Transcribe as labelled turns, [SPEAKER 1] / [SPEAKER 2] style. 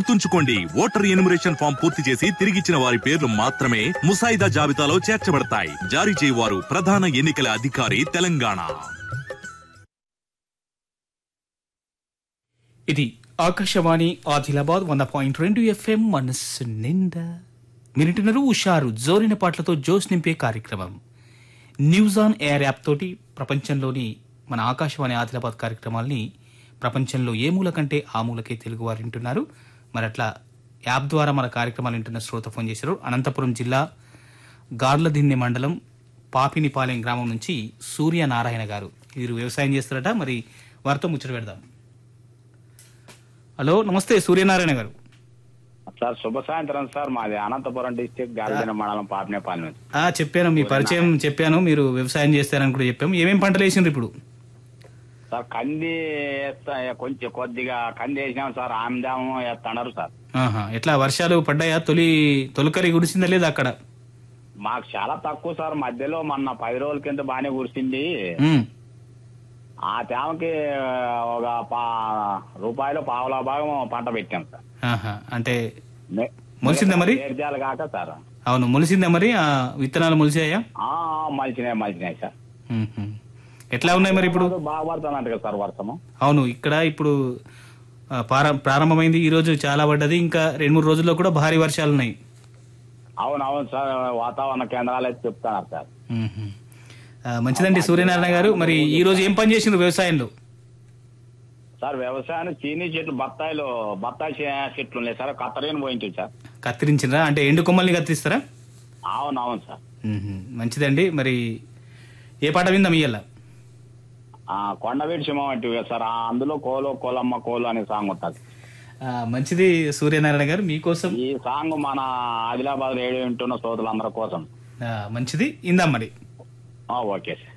[SPEAKER 1] గుర్తుంచుకోండి voter enumeration form పూర్తి చేసి తిరిగిచ్చిన వారి పేర్లు మాత్రమే ముసాయిదా జాబితాలో చేర్చబడతాయి జారీ చేయవారు ప్రధాన ఎన్నికల అధికారి తెలంగాణ
[SPEAKER 2] ఇది ఆకాశవాణి ఆదిలాబాద్ వంద పాయింట్ రెండు ఎఫ్ఎం మనస్సు నిండా మినిటున్నరు ఉషారు జోరిన పాటలతో జోస్ నింపే కార్యక్రమం న్యూస్ ఆన్ ఎయిర్ యాప్ తోటి ప్రపంచంలోని మన ఆకాశవాణి ఆదిలాబాద్ కార్యక్రమాల్ని ప్రపంచంలో ఏ మూల కంటే ఆ మూలకే తెలుగు వారు వింటున్నారు మరి అట్లా యాప్ ద్వారా మన కార్యక్రమాలు వింటున్న శ్రోత ఫోన్ చేశారు అనంతపురం జిల్లా గార్లదిన్నె మండలం పాపినిపాలెం గ్రామం నుంచి సూర్యనారాయణ గారు వీరు వ్యవసాయం చేస్తారట మరి వారితో ముచ్చట పెడదాం హలో నమస్తే సూర్యనారాయణ గారు
[SPEAKER 3] సార్ శుభ సాయంత్రం సార్ మాది అనంతపురం డిస్టిక్ గాలిదిన మండలం పాపినేపాలెం నుంచి
[SPEAKER 2] ఆ చెప్పాను మీ పరిచయం చెప్పాను మీరు వ్యవసాయం చేస్తారని కూడా చెప్పాము ఏమేం పంటలు వేసిండ్రు ఇప్పుడు
[SPEAKER 3] సార్ కంది వేస్తా కొంచెం కొద్దిగా కంది వేసినాం సార్ ఆమ్దాము వేస్తున్నారు సార్
[SPEAKER 2] ఆహా ఎట్లా వర్షాలు పడ్డాయా తొలి తొలకరి గుడిసిందా లేదా అక్కడ
[SPEAKER 3] మాకు చాలా తక్కువ సార్ మధ్యలో మొన్న పది రోజుల కింద బాగానే కురిసింది
[SPEAKER 2] ఉమ్,
[SPEAKER 3] ఆ తేమకి ఒక పా రూపాయలు పావులా భాగం పంట పెట్టాం సార్
[SPEAKER 2] ఆహా అంటే
[SPEAKER 3] మె-
[SPEAKER 2] మొలిసిందా మరి?
[SPEAKER 3] ఏర్జాలు కాక సార్
[SPEAKER 2] అవును మొలిసిందా మరి ఆ విత్తనాలు మొలిసాయా
[SPEAKER 3] ఆ మలిచినాయి మలిచినాయి సార్
[SPEAKER 2] ఉహు. ఎట్లా ఉన్నాయి మరి ఇప్పుడు
[SPEAKER 3] బాగా పడుతుందంట కదా సార్ వర్షము
[SPEAKER 2] అవును ఇక్కడ ఇప్పుడు ఆ, ప్రారం- ప్రారంభమైంది ఈ రోజు చాలా పడ్డది ఇంకా రెండు మూడు రోజుల్లో కూడా భారీ వర్షాలు ఉన్నాయి
[SPEAKER 3] అవును అవును సార్ వాతావరణ కేంద్రాలు అయితే చెప్తున్నారు సార్
[SPEAKER 2] ఉహు. ఆ, మంచిదండి సూర్యనారాయణ గారు మరి ఈ రోజు ఏం పని చేసిండ్రు వ్యవసాయంలో
[SPEAKER 3] సార్ వ్యవసాయం చీనీ చెట్లు బత్తాయిలు బత్తాయి చే- చెట్లు ఉన్నాయి సార్ కత్తరీని పోయించు సార్
[SPEAKER 2] కత్తిరించిండ్రా అంటే ఎండు కొమ్మల్ని కత్తిరిస్తారా
[SPEAKER 3] అవును అవును సార్
[SPEAKER 2] మ్మ్. మంచిదండి మరి ఏ పాట విందాం ఇయ్యాల
[SPEAKER 3] ఆ కొండవీటి సింహం అంటే సార్ ఆ అందులో కోలు కోలమ్మ కోలు అనే సాంగ్ ఉంటుంది
[SPEAKER 2] ఆ, మంచిది సూర్యనారాయణ గారు మీకోసం
[SPEAKER 3] ఈ సాంగ్ మన ఆదిలాబాద్ రేడియో వింటున్న శ్రోతలందరి కోసం
[SPEAKER 2] ఆ, మంచిది ఇందాం మరి
[SPEAKER 3] ఆ, ఓకే సార్